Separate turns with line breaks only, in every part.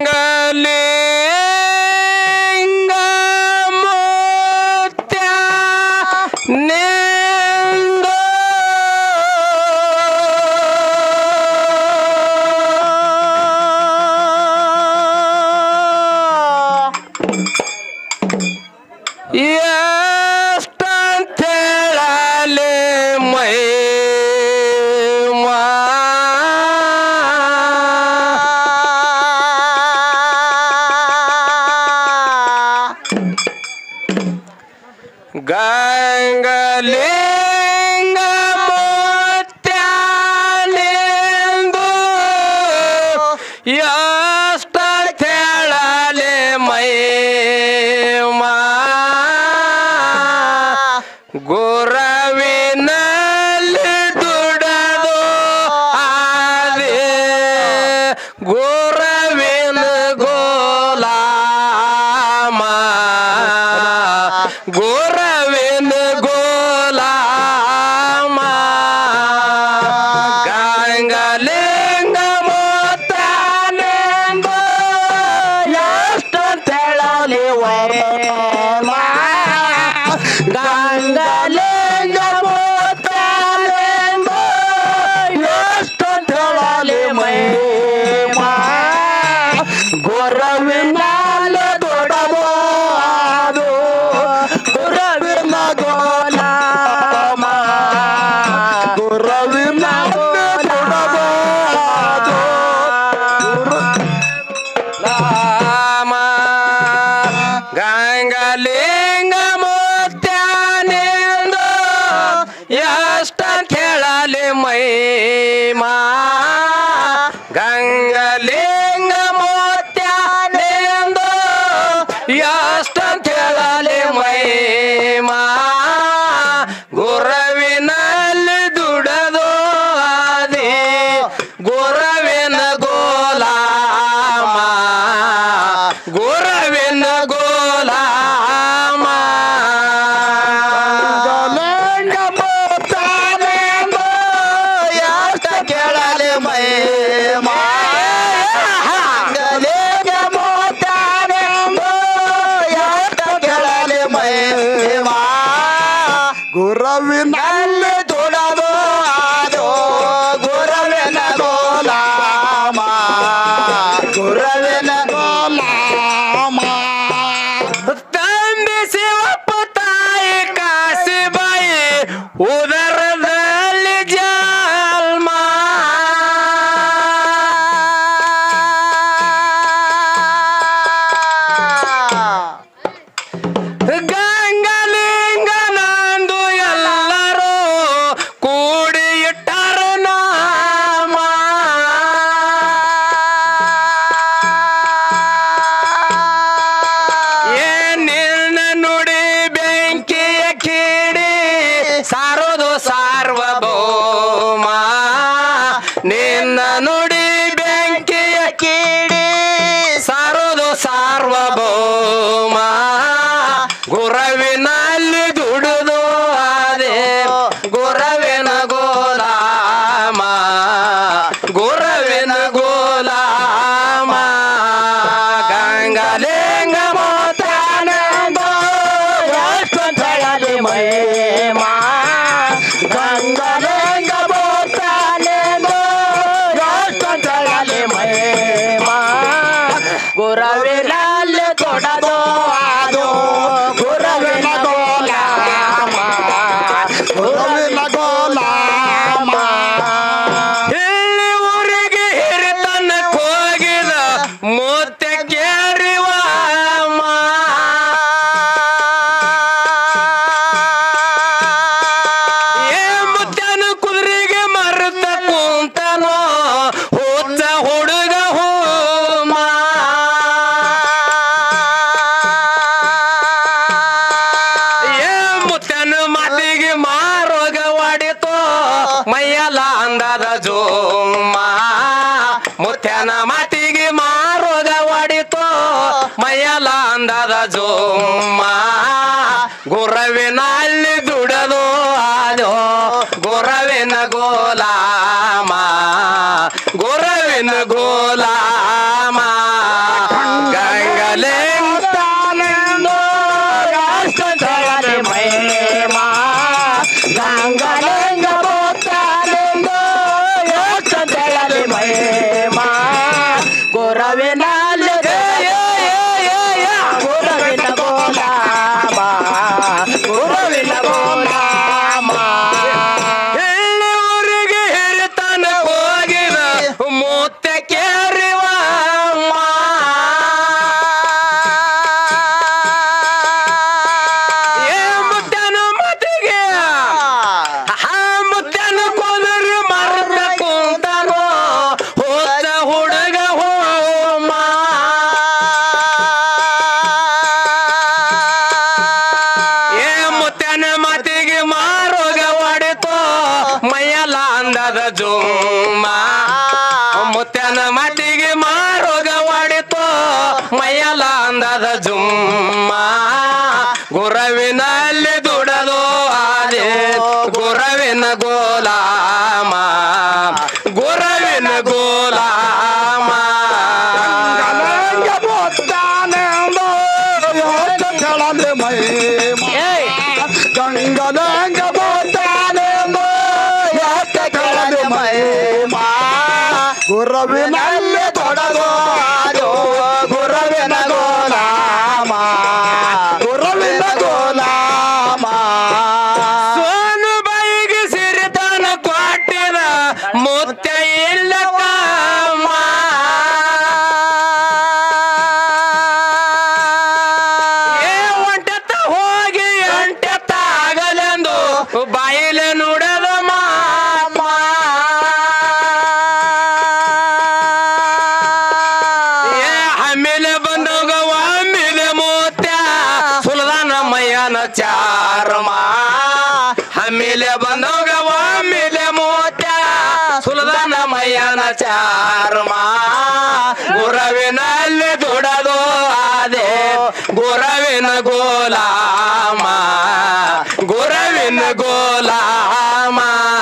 ಗಲಿಂಗ ಮುತ್ಯ ನಿಂದು ಎಷ್ಟಂತೇಳಲಿ ಮೈ ಗಂಗಲಿಂಗ ಮುತ್ಯಾಲಿಂದು ಎಷ್ಟ ಹೇಳಲಿ ಮೈ ಗುರವಿನಲ್ಲಿ ದುಡದು ಆದೆ ಗುರವಿನ ಗೋಲಾಮ ಗುರವಿನ ಗೋಲಾಮ ಗಂಗಲಿಂಗ ಮೊತ್ತಾನೆಂದು ಎಷ್ಟಂತ ಹೇಳಲಿ ಗಂಗಲಿಂಗ ಮೊತ್ತಾನೆಂದು ಎಷ್ಟಂತ ಹೇಳಲಿ ಮೈ ಗೊರವಿನಾಲ ದೊಡದು ಅದು ಗುರವಿನ ಗೋಲಾಮ ಗುರವಿನ ದೊಡದು ಅದು ಲಾಮ ಗಂಗಲಿಂಗ ಮುತ್ಯಾನಿಂದು ಎಷ್ಟ ಕೇಳಲಿ ಮೈಮಾ ಗಂಗಲಿಂಗ ಮುತ್ಯಾನಿಂದು ಎಷ್ಟ ಕೇಳಲಿ ಮೈಮಾ ಗುರವಿನಲ್ಲಿ ದುಡದು ಅದೇ ಗುರವಿನ ಗೋಲಾಮ ಗುರವಿನ ಗೋಲಾಮ ಗಲಂಗ ಮುತ್ತಾನೆಂದು ಎಷ್ಟ ಕೇಳಲಿ ಮೈ ಗಲಂಗ ಮುತ್ತಾನೆಂದು ಎಷ್ಟ ಕೇಳಲಿ ಮೈ ಗುರವಿನಲ್ಲಿ ದುಡದು ಅದು ಗುರವಿನ ಗೋಲಾಮ ಗುರವಿನ ಗೋಲಾಮ ತಂದೆ ಶಿವಪ್ಪ ತಾಯಿ ಕಾಸಿಬಾಯಿ ಉದರದಲ್ಲಿ ಜನ್ಮ ಗಂಗಲಿಂಗನಂದು ಎಲ್ಲರೂ ಕೂಡಿ ಇಟ್ಟರ ನಾಮ ಏನಿನ್ನ ನುಡಿ ಬೆಂಕಿಯ ಕೀಡಿ ಸಾರೋದು ಸಾರ್ವಭೌಮ ನಿನ್ನ ನುಡಿ ಬೆಂಕಿಯ ಕೀಡಿ ಸಾರೋದು ಸಾರ್ವಭೌಮ ಗುರವಿನಲ್ಲಿ ದುಡಿದು ಅದೇ ಗುರವಿನ ಗೋಲಾಮ ಗುರವಿನ ಗೋಲಾಮ ಗಂಗಲಿಂಗ ಮೋತಾನಂದ ಎಷ್ಟೊಂದು ಹೇಳಲಿ ಮೈಮಾ ಗಂಗಲಿಂಗ ಮೋತಾನಂದ ಎಷ್ಟೊಂದು ಹೇಳಲಿ ಮೈಮಾ ಗುರವಿನಲ್ಲಿ ತೊಡದು ಅದು ಗುರವಿನ ಗೋಲಾಮ ಗುರವಿನ ಗೋಲಾಮ ಇಲ್ಲಿ ಊರಿಗೆ ಹಿರಿತನ ಹೋಗಿದ ಮುತ್ತೆ ಕೇರಿವ ಏ ಮುತ್ತನ ಕುದುರೆಗೆ ಮರುತ ಕುಂತನೋ ಹುಚ್ಚ ಹುಡುಗ ಹೋಮ ಏ ಮುತ್ತನ ಮಾತಿಗೆ ಮಾರೋಗ ವಾಡಿತೋ ಮೈಯಲ ಅಂದದ ಜೋಮ ಮುತ್ಯನ ಮಾತಿಗೆ ಮಾರೋಗ ವಾಡಿತೋ ಮೈಯಲ ಅಂದದ ಜೋಮ ಗುರವಿನಲ್ಲಿ ದುಡದು ಆದೋ ಗುರವಿನ ಗೋಲಾಮ ಗುರವಿನ ಗೋಲಾಮ
ಗುರವಿನಲ್ಲಿ
ಏ, ಏ, ಏ, ಏ, ಏ.
ಗುರವಿನ ಗೋಲಾಮ ಗುರವಿನ ಗೋಲಾಮ
ಎಳ್ಳಿ ಊರಿಗೆ ಹಿರಿತನ ಹೋಗಿದ ಮೂತ್ತ ಕೇರಿವ ಏ ಮುತ್ತನ ಮತಿಗೆ ಆ ಮುತ್ತನ ಕೊಲರು ಮರದ ಕುಂತನೋ ಹೋದ ಹುಡುಗ ಹೋಮ ಏ ಮುತ್ತನ ಮತಿಗೆ ಮಾರೋಗ ಹೊಡಿತೋ ಮೈಯಲ್ಲ ಅಂದದ ಜುಮ್ಮ ಮುತ್ತನ ಮತಿಗೆ ಮಾರೋಗ ಹೊಡಿತೋ ಮೈಯಲ್ಲ ಅಂದದ ಜುಮ್ಮ ಗುರವಿನಲ್ಲಿ ದುಡದು ಆದೆ ಗುರವಿನ ಗೋಲಾಮ ಗುರವಿನ ಗೋಲಾಮ
ಗಲಂಗ ಮುತ್ತಾನೆಂದು ಯೋಚ ಕೆಳಲೆ ಮಹಿಮ
ಏಯ್!
ಗಂಗಲಂಗ ಮುತ್ತಾನೆಂದು ಯೋಚ ಕೆಳಲೆ ಮಹಿಮ ಗುರವಿನಲ್ಲಿ ತೊಡಗೋ ಅದು ಗುರವಿನ ಗೋಲಾಮ ಗುರವಿನ ಗೋಲಾಮ
ಸೋನು ಬೈಗೆ ಸಿರಿತನ ಕೊಟ್ಟಿದ ಮುತ್ತ ಇಲ್ಲ ಕಾಮ ಏ ಒಂಟೆತ್ತ ಹೋಗಿ ಎಂಟೆತ್ತ ಆಗಲೆಂದು ಬಾಯಿಲೆ ನುಡದ ಮಾಮ ಏ ಹಮ್ಮಿಲೆ ಬಂದೋಗ ಒಮ್ಮಿಲೆ ಮೂತ್ಯ ಸುಲದಾನ ಮಯ್ಯನ ಚಾರಮ ಹಮ್ಮಿಲೆ ಬಂದೋಗ ಒಮ್ಮಿಲೆ ಮೂತ್ಯ ಸುಲದಾನ ಮಯ್ಯನ ಚಾರಮ ಗುರವಿನಲ್ಲಿ ದುಡದು ಆದೆ ಗುರವಿನ ಗೋಲಾಮ ಗುರವಿನ ಗೋಲಾಮ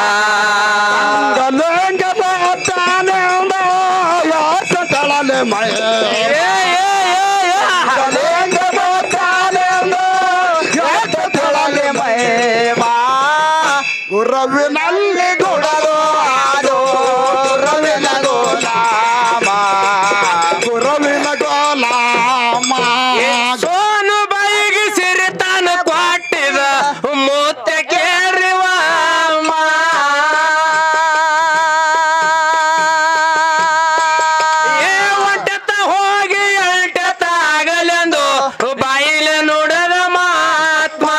ಗಲಂಗ ಮುತ್ತಾನೆಂದು ಯೋಚ ಕೆಳಲೆ
ಏ,
ಮಹಿಮ
ಏ, ಏ, ಏ.
ಗಲಂಗ ಮುತ್ತಾನೆಂದು ಯೋಚ ಕೆಳಲೆ ಮಹಿಮ ಗುರವಿನಲ್ಲಿ ಗುಡದು ಅದು ಗುರವಿನ ಗೋಲಾಮ ಗುರವಿನ ಗೋಲಾಮ
ಸೋನು ಬೈಗೆ ಸಿರಿತಾನ ಕೊಟ್ಟಿದ ಮೂತ್ತ ಕೇರಿವ ಏ ಒಂಟೆತ್ತ ಹೋಗಿ ಎಂಟೆತ್ತ ಆಗಲೆಂದು ಬಾಯಿಲೆ ನುಡದ ಮಾತ್ಮ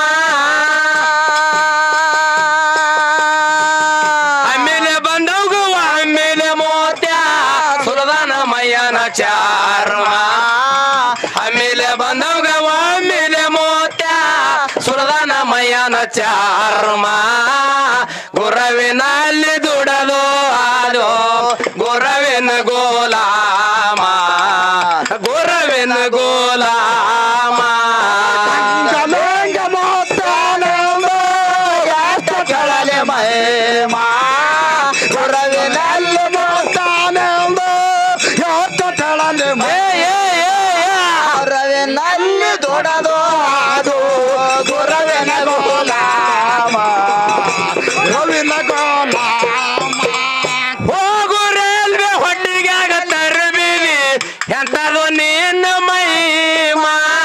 ಆಮೇಲೆ ಬಂದವು ಆಮೇಲೆ ಮೋತ್ಯ ಸುರದಾನ ಮಯ್ಯನ ಚಾರ್ಮ ಆಮೇಲೆ ಬಂದವಾಗ ಆಮೇಲೆ ಮೋತ್ಯ ಸುರದಾನ ಮಯ್ಯನ ಚಾರ್ಮ ಗುರವಿನಲ್ಲಿ ದುಡಲು ಆದೋ ಗುರವಿನ ಗೋಲಾಮ ಗುರವಿನ ಗೋಲಾಮ
ಗಲಂಗ ಮುತ್ತಾನೆಂದು ಯೋಚ ಕೆಳಲೆ ಮಹಿಮ ಗುರವಿನಲ್ಲಿ ಮುತ್ತಾನೆಂದು ಯೋಚ ಕೆಳಲೆ
ಏ,
ಮಹಿಮ
ಏ, ಏ, ಏ.
ಗುರವಿನಲ್ಲಿ ದೊಡದು ಅದು ಗುರವಿನ ಗೋಲಾಮ ಗುರವಿನ ಗೋಲಾಮ
ಹೋಗು ರೈಲ್ವೆ ಹೊಟ್ಟಿಗ್ಯಾಗ ತರಬಿದಿ ಎಂತದು ನಿನ್ನ ಮೈಮ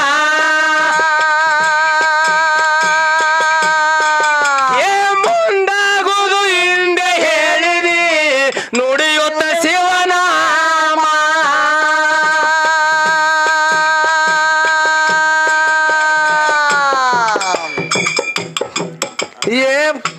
ಏ ಮುಂದಾಗುದು ಹಿಂದೆ ಹೇಳಿದಿ ನುಡಿಯುತ್ತ ಶಿವನಾಮ ಏ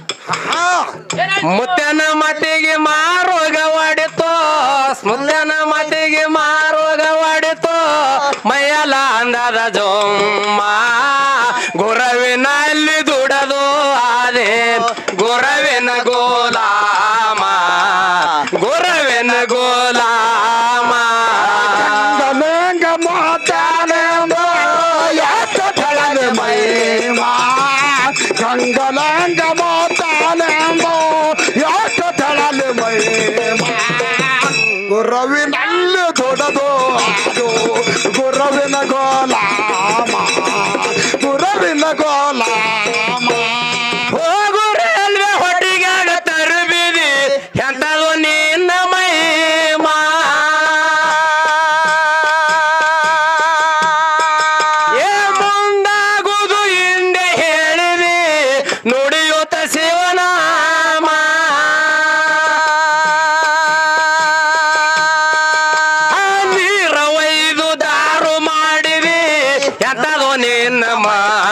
ಮುತ್ತನ ಮತಿಗೆ ಮಾರೋಗ ಹೊಡಿತೋ ಮುತ್ತನ ಮತಿಗೆ ಮಾರೋಗ ಹೊಡಿತೋ ಮೈಯಲ ಅಂದದ ಜೋಮ್ಮ ಗುರವಿನಲ್ಲಿ ದುಡದು ಆದೆ ಗುರವಿನ ಗೋಲಾಮ ಗುರವಿನ ಗೋಲಾಮ
ಗಲಂಗ ಮುತ್ತಾನೆಂದು ಯೋಚ ಕೆಳಲೆ ಮಹಿಮ ಗಂಗಲಂಗ ಮೋತಾನೆಂಬೋ ಯಾಕ ತಳಲೆ ಮಹಿಮ ಗುರವಿನಲ್ಲಿ ದೊಡ್ಡದು ಅದು ಗುರವಿನ ಗೋಲಾಮ ಗುರವಿನ ಗೋಲಾಮ
ಹೋಗು ರೈಲ್ವೆ ಹೊಟ್ಟಿಗಾಗ ತರಬಿದಿ ಎಂತದು ನಿನ್ನ ಮೈಮಾ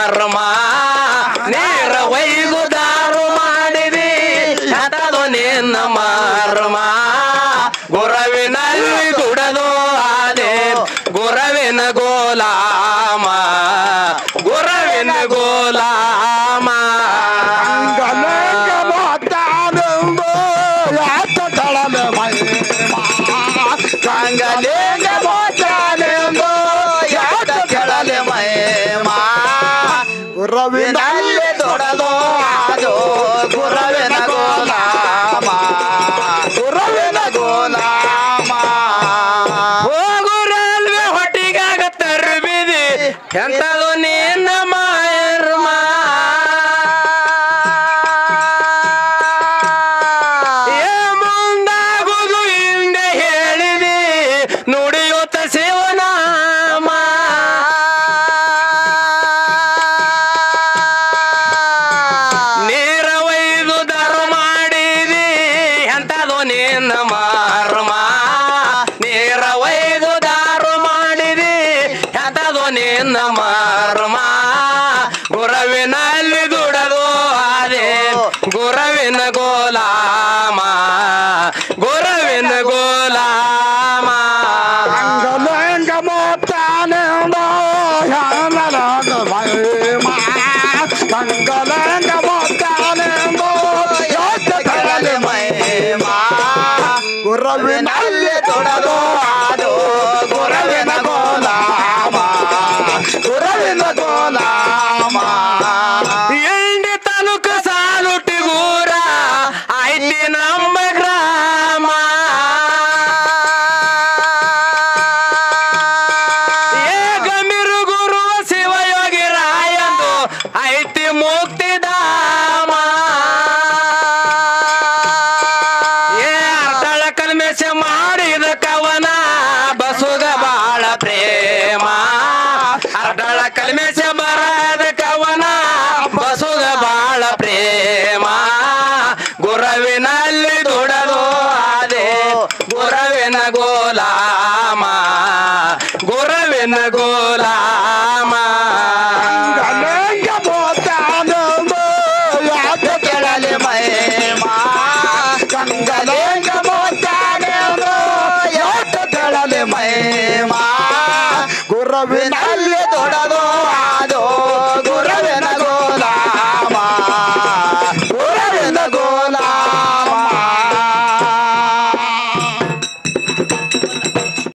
ಮಾರ್ಮ ನೀರ ಒಯ್ದು ದಾರು ಮಾಡಿದಿ ಎಂತದು ನಿನ್ನ ಮಾರ್ಮ ಗುರವಿನಲ್ಲಿ ದುಡದು ಆದೆ ಗುರವಿನ ಗೋಲಾಮ ಗುರವಿನ ಗೋಲಾಮ
ಗಲಂಗ ಮಾತಾನೆಂದು ಯಾತ ತಳಲೆ ಮಹಿಮಾ
ಕಂಗಲೇಂಗ ಮೋಚಾನೆಂದು ಯಾತ ಕೆಳಲೆ ಮಹಿಮಾ
ಗುರವಿನಲ್ಲಿ
ವಿನಲ್ಲಿ ದೊಡದು ಅದು ಗುರವಿನ ಗೋಲಾಮ ಗುರವಿನ ಗೋಲಾಮ
ಹೋಗು ರೈಲ್ವೆ ಹೊಟ್ಟಿಗಾಗ ತರ್ಬಿದಿ ಎಂತದು ನಿನ್ನ ಮಾಯರ್ಮ ಏ ಮುಂದಾಗುದು ಹಿಂದೆ ಹೇಳಿದಿ ನುಡಿಯುತ್ತ ಶಿವನಾಮ ನೀರ ಒಯ್ದು ದಾರು ಮಾಡಿದಿ ಎಂತದು ನಿನ್ನ ಮಾರ್ಮ ನೀರ ಒಯ್ದು ದಾರು ಮಾಡಿದಿ ಎಂತದು ನಿನ್ನ ಮಾರ್ಮ ಗುರವಿನಲ್ಲಿ ದುಡದು ಅದೇ ಗುರವಿನ ಗೋಲಾಮ ಗುರವಿನ ಗೋಲಾಮ
ಗಲಂಗ ಮಾತಾನೆಂದು ಯಾನಲಾಗ ಮಹಿಮಾ ಮಂಗಲಂಗ ಮಾತಾನೆಂದು ಯಾತ ತಳಲೆ
ಮಹಿಮಾ
ಗುರವಿನಲ್ಲಿ
ವಿನಲ್ಲಿ ದೊಡದು ಅದು ಗುರವಿನ ಗೋಲಾಮ ಗುರವಿನ ಗೋಲಾಮ
ಎಂಡಿ ತಾಲೂಕು ಸಾಲುಟಿಗೂರ ಐತಿ ನಮ್ಮ ಗ್ರಾಮ ಏ ಗಂಭೀರ ಗುರು ಶಿವಯೋಗಿ ರಾಯಂದು ಐತಿ ಮುಕ್ತಿಧಾಮ ಏ ಅರ್ಧಳ ಕಲ್ಮೇಶ ಮಾಡಿದ ಕವನ ಬಸುಗ ಬಾಳ ಪ್ರೇಮ ಅರ್ಧಳ ಕಲ್ಮೇಶ ಬರದ ಕವನ ಬಸುಗ ಬಾಳ ಪ್ರೇಮ ಗುರವಿನಲ್ಲಿ ದುಡದು ಅದೇ ಗುರವಿನ ಗೋಲಾಮ ಗುರವಿನ ಗೋಲಾಮ
ಗಲಂಗ ಮಾತಾನೆಂದು ಯಾತ
ಕೆಳಲೆ ಮಹಿಮಾ ಕಂಗಲೇಂಗ ಮೋಚಾನೆಂದು ಯಾತ ಕೆಳಲೆ ಮಹಿಮಾ
ಗುರವಿನಲ್ಲಿ
ವಿನಲ್ಲಿ ದೊಡದು